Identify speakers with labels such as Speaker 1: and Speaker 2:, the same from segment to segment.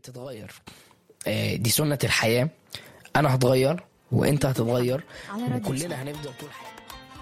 Speaker 1: تتغير آه، دي سنة الحياة أنا هتغير وأنت هتتغير
Speaker 2: على راديو
Speaker 1: وكلنا هنفضل طول حياتنا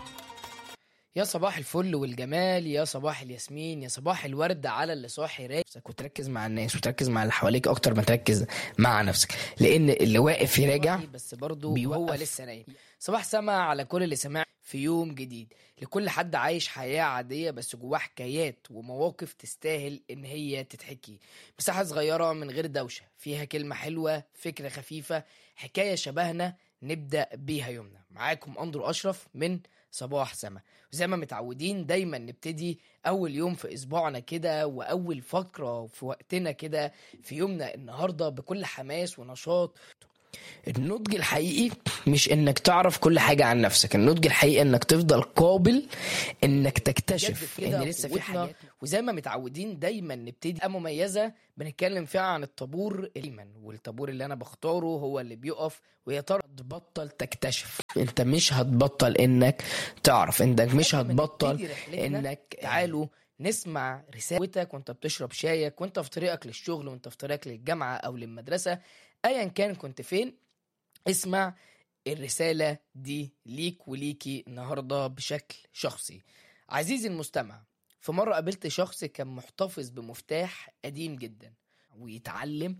Speaker 1: يا صباح الفل والجمال يا صباح الياسمين يا صباح الورد على اللي صاحي رايق وتركز مع الناس وتركز مع اللي حواليك اكتر ما تركز مع نفسك لان اللي واقف يراجع بس برضه هو لسه نايم صباح سما على كل اللي سمع في يوم جديد لكل حد عايش حياة عادية بس جواه حكايات ومواقف تستاهل ان هي تتحكي مساحة صغيرة من غير دوشة فيها كلمة حلوة فكرة خفيفة حكاية شبهنا نبدأ بيها يومنا معاكم أندرو أشرف من صباح سما وزي ما متعودين دايما نبتدي أول يوم في أسبوعنا كده وأول فقرة في وقتنا كده في يومنا النهاردة بكل حماس ونشاط النضج الحقيقي مش انك تعرف كل حاجة عن نفسك النضج الحقيقي انك تفضل قابل انك تكتشف ان لسه في حاجات وزي ما متعودين دايما نبتدي حلقة مميزة بنتكلم فيها عن الطابور الايمن والطابور اللي انا بختاره هو اللي بيقف ويا ترى تبطل تكتشف انت مش هتبطل انك تعرف انك مش هتبطل انك تعالوا نسمع رسالتك وانت بتشرب شايك وانت في طريقك للشغل وانت في طريقك للجامعة او للمدرسة ايا كان كنت فين اسمع الرسالة دي ليك وليكي النهاردة بشكل شخصي عزيزي المستمع في مرة قابلت شخص كان محتفظ بمفتاح قديم جدا ويتعلم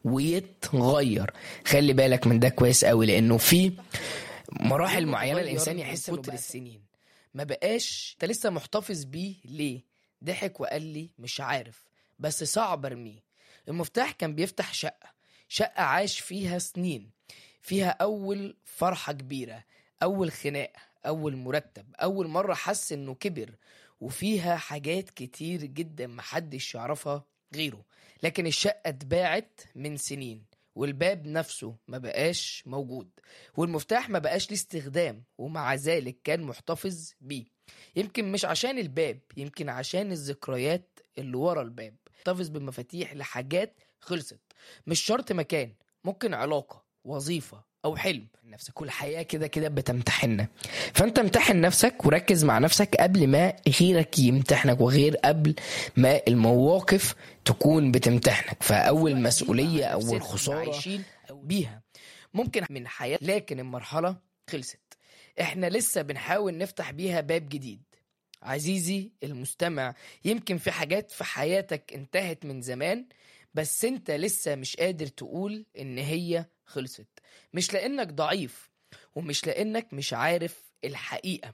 Speaker 1: ويتغير خلي بالك من ده كويس قوي لانه في مراحل معينة الانسان يحس انه كتر السنين ما بقاش انت لسه محتفظ بيه ليه ضحك وقال لي مش عارف بس صعب ارميه المفتاح كان بيفتح شقة شقة عاش فيها سنين فيها أول فرحة كبيرة أول خناقة أول مرتب أول مرة حس إنه كبر وفيها حاجات كتير جدا محدش يعرفها غيره لكن الشقة اتباعت من سنين والباب نفسه ما بقاش موجود والمفتاح ما بقاش ليه استخدام ومع ذلك كان محتفظ بيه يمكن مش عشان الباب يمكن عشان الذكريات اللي ورا الباب محتفظ بمفاتيح لحاجات خلصت مش شرط مكان ممكن علاقة وظيفة أو حلم نفسك والحياة كده كده بتمتحننا فأنت امتحن نفسك وركز مع نفسك قبل ما غيرك يمتحنك وغير قبل ما المواقف تكون بتمتحنك فأول مسؤولية أول خسارة عايشين بيها ممكن من حياة لكن المرحلة خلصت احنا لسه بنحاول نفتح بيها باب جديد عزيزي المستمع يمكن في حاجات في حياتك انتهت من زمان بس انت لسه مش قادر تقول ان هي خلصت مش لانك ضعيف ومش لانك مش عارف الحقيقة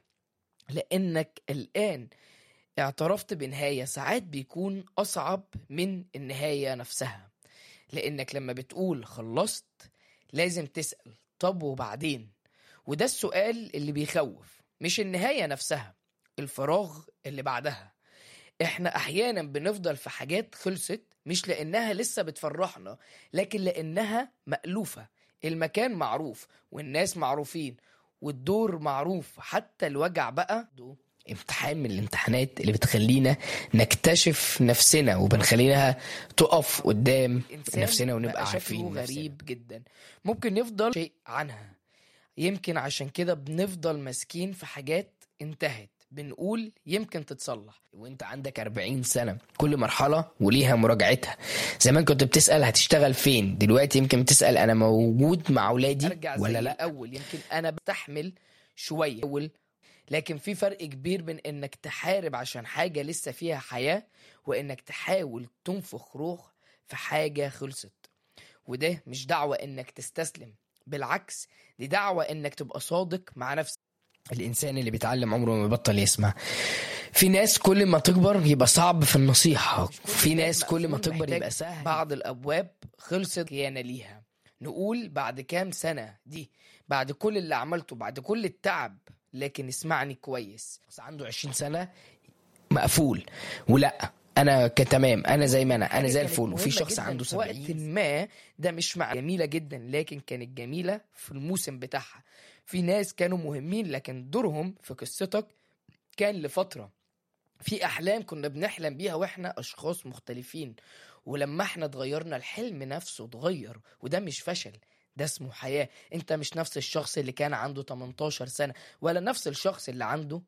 Speaker 1: لانك الان اعترفت بنهاية ساعات بيكون اصعب من النهاية نفسها لانك لما بتقول خلصت لازم تسأل طب وبعدين وده السؤال اللي بيخوف مش النهاية نفسها الفراغ اللي بعدها احنا احيانا بنفضل في حاجات خلصت مش لانها لسه بتفرحنا لكن لانها مألوفة المكان معروف والناس معروفين والدور معروف حتى الوجع بقى امتحان من الامتحانات اللي بتخلينا نكتشف نفسنا وبنخلينها تقف قدام نفسنا ونبقى عارفين غريب جدا ممكن نفضل شيء عنها يمكن عشان كده بنفضل ماسكين في حاجات انتهت بنقول يمكن تتصلح وانت عندك 40 سنة كل مرحلة وليها مراجعتها زمان كنت بتسأل هتشتغل فين دلوقتي يمكن بتسأل انا موجود مع اولادي ولا لا اول يمكن انا بستحمل شوية اول لكن في فرق كبير بين انك تحارب عشان حاجة لسه فيها حياة وانك تحاول تنفخ روح في حاجة خلصت وده مش دعوة انك تستسلم بالعكس دي دعوة انك تبقى صادق مع نفسك الانسان اللي بيتعلم عمره ما بيبطل يسمع في ناس كل ما تكبر يبقى صعب في النصيحة في ناس كل ما تكبر يبقى سهل بعض الابواب خلصت خيانة ليها نقول بعد كام سنة دي بعد كل اللي عملته بعد كل التعب لكن اسمعني كويس بس عنده 20 سنة مقفول ولا انا كتمام انا زي ما انا انا زي الفل وفي شخص عنده 70 وقت ما ده مش مع جميله جدا لكن كانت جميله في الموسم بتاعها في ناس كانوا مهمين لكن دورهم في قصتك كان لفتره في احلام كنا بنحلم بيها واحنا اشخاص مختلفين ولما احنا اتغيرنا الحلم نفسه اتغير وده مش فشل ده اسمه حياة انت مش نفس الشخص اللي كان عنده 18 سنة ولا نفس الشخص اللي عنده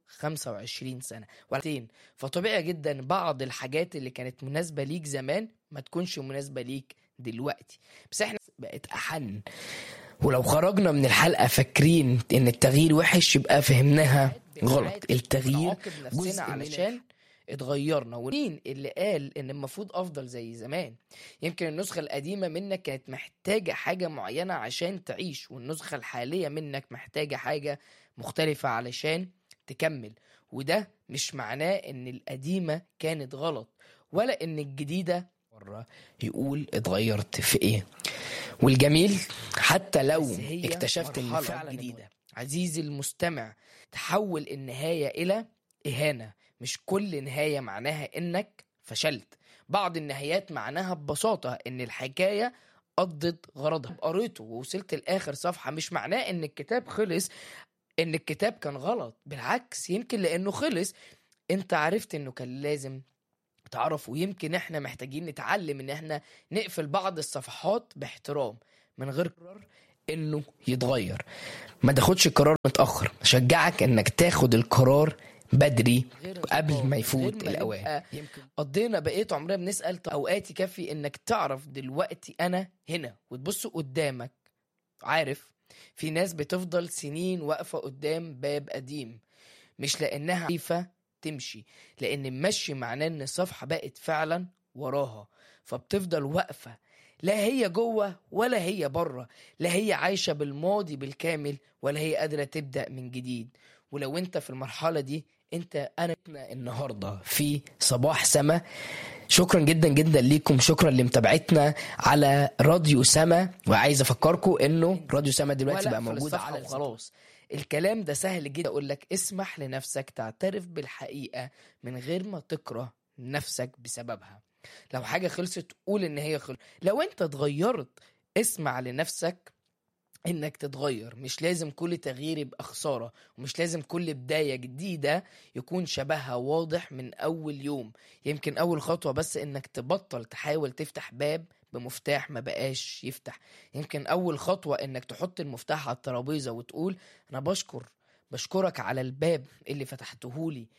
Speaker 1: 25 سنة ولا فطبيعي جدا بعض الحاجات اللي كانت مناسبة ليك زمان ما تكونش مناسبة ليك دلوقتي بس احنا بقت احن ولو خرجنا من الحلقه فاكرين ان التغيير وحش يبقى فهمناها غلط التغيير
Speaker 2: نعاقب نفسنا
Speaker 1: جزء من
Speaker 2: علشان
Speaker 1: اتغيرنا ومين اللي قال ان المفروض افضل زي زمان يمكن النسخة القديمة منك كانت محتاجة حاجة معينة عشان تعيش والنسخة الحالية منك محتاجة حاجة مختلفة علشان تكمل وده مش معناه ان القديمة كانت غلط ولا ان الجديدة مرة يقول اتغيرت في ايه والجميل حتى لو
Speaker 2: بس هي
Speaker 1: اكتشفت ان
Speaker 2: مرحلة
Speaker 1: فعلا
Speaker 2: جديدة.
Speaker 1: جديدة عزيزي المستمع تحول النهاية الى اهانة مش كل نهاية معناها انك فشلت بعض النهايات معناها ببساطة ان الحكاية قضت غرضها قريته ووصلت لاخر صفحة مش معناه ان الكتاب خلص ان الكتاب كان غلط بالعكس يمكن لانه خلص انت عرفت انه كان لازم تعرف ويمكن احنا محتاجين نتعلم ان احنا نقفل بعض الصفحات باحترام من غير قرار انه يتغير ما تاخدش القرار متاخر اشجعك انك تاخد القرار بدري قبل ما يفوت الاوان قضينا بقية عمرنا بنسأل طب أوقات يكفي إنك تعرف دلوقتي أنا هنا وتبص قدامك عارف في ناس بتفضل سنين واقفة قدام باب قديم مش لأنها خايفة تمشي لأن المشي معناه إن الصفحة بقت فعلا وراها فبتفضل واقفة لا هي جوه ولا هي بره لا هي عايشة بالماضي بالكامل ولا هي قادرة تبدأ من جديد ولو انت في المرحلة دي انت انا النهاردة في صباح سما شكرا جدا جدا ليكم شكرا لمتابعتنا على راديو سما وعايز افكركم انه راديو سما دلوقتي بقى موجود على خلاص الكلام ده سهل جدا اقول لك اسمح لنفسك تعترف بالحقيقة من غير ما تكره نفسك بسببها لو حاجة خلصت قول ان هي خلصت لو انت اتغيرت اسمع لنفسك انك تتغير مش لازم كل تغيير يبقى خسارة ومش لازم كل بداية جديدة يكون شبهها واضح من اول يوم يمكن اول خطوة بس انك تبطل تحاول تفتح باب بمفتاح ما بقاش يفتح يمكن اول خطوة انك تحط المفتاح على الترابيزة وتقول انا بشكر بشكرك على الباب اللي فتحتهولي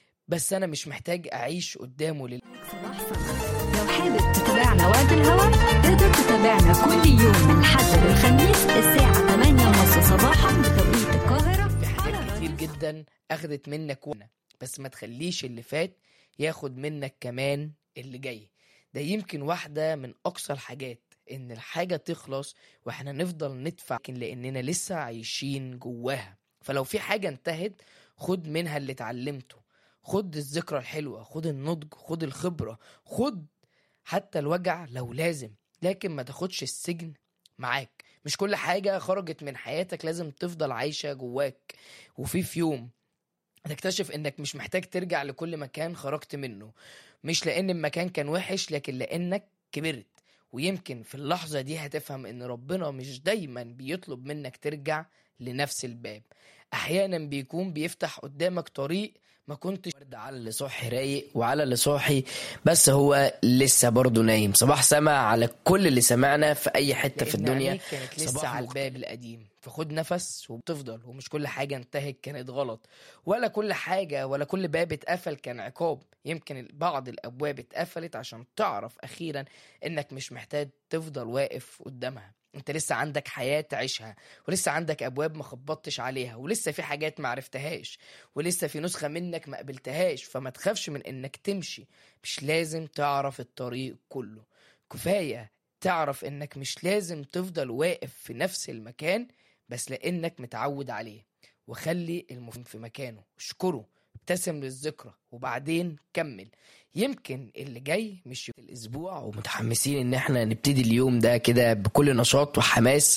Speaker 1: بس انا مش محتاج اعيش قدامه لل...
Speaker 3: صباح صباح لو حابب تتابعنا وقت الهوا تقدر تتابعنا كل يوم من الحد للخميس الساعة 8 ونص صباحا بتوقيت القاهرة
Speaker 1: في
Speaker 3: على
Speaker 1: حاجات كتير
Speaker 3: راديو
Speaker 1: جدا اخدت منك وانا بس ما تخليش اللي فات ياخد منك كمان اللي جاي ده يمكن واحدة من أقصى الحاجات إن الحاجة تخلص وإحنا نفضل ندفع لكن لأننا لسه عايشين جواها فلو في حاجة انتهت خد منها اللي اتعلمته خد الذكرى الحلوة خد النضج خد الخبرة خد حتى الوجع لو لازم لكن ما تاخدش السجن معاك مش كل حاجة خرجت من حياتك لازم تفضل عايشة جواك وفي في يوم هتكتشف انك مش محتاج ترجع لكل مكان خرجت منه مش لان المكان كان وحش لكن لانك كبرت ويمكن في اللحظة دي هتفهم ان ربنا مش دايما بيطلب منك ترجع لنفس الباب احيانا بيكون بيفتح قدامك طريق ما كنتش ورد على اللي صاحي رايق وعلى اللي صاحي بس هو لسه برضه نايم صباح سما على كل اللي سمعنا في اي حتة في
Speaker 2: لأن
Speaker 1: الدنيا
Speaker 2: عينيك كانت لسه
Speaker 1: صباح
Speaker 2: على
Speaker 1: الباب القديم فخد نفس وبتفضل ومش كل حاجة انتهت كانت غلط ولا كل حاجة ولا كل باب اتقفل كان عقاب يمكن بعض الأبواب اتقفلت عشان تعرف أخيرا إنك مش محتاج تفضل واقف قدامها انت لسه عندك حياة تعيشها ولسه عندك أبواب ما خبطتش عليها ولسه في حاجات ما عرفتهاش ولسه في نسخة منك ما قبلتهاش فما تخافش من إنك تمشي مش لازم تعرف الطريق كله كفاية تعرف إنك مش لازم تفضل واقف في نفس المكان بس لانك متعود عليه وخلي المفهوم في مكانه اشكره ابتسم للذكرى وبعدين كمل يمكن اللي جاي مش الاسبوع ومتحمسين ان احنا نبتدي اليوم ده كده بكل نشاط وحماس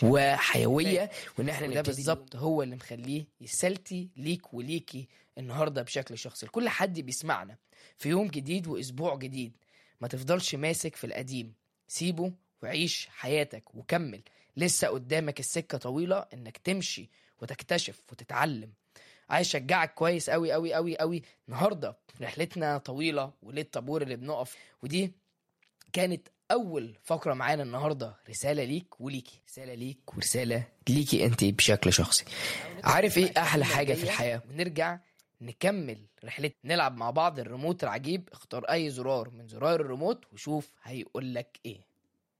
Speaker 1: وحيويه وان احنا ده بالظبط هو اللي مخليه يسلتي ليك وليكي النهارده بشكل شخصي لكل حد بيسمعنا في يوم جديد واسبوع جديد ما تفضلش ماسك في القديم سيبه وعيش حياتك وكمل لسه قدامك السكة طويلة انك تمشي وتكتشف وتتعلم عايز اشجعك كويس قوي قوي قوي قوي النهارده رحلتنا طويله وليه الطابور اللي بنقف ودي كانت اول فقره معانا النهارده رساله ليك وليكي رساله ليك ورساله ليكي انت بشكل شخصي عارف ايه احلى حاجه في الحياه ونرجع نكمل رحلتنا نلعب مع بعض الريموت العجيب اختار اي زرار من زراير الريموت وشوف هيقول لك ايه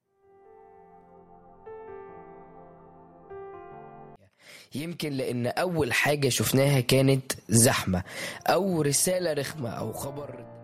Speaker 1: يمكن لان اول حاجه شفناها كانت زحمه او رساله رخمه او خبر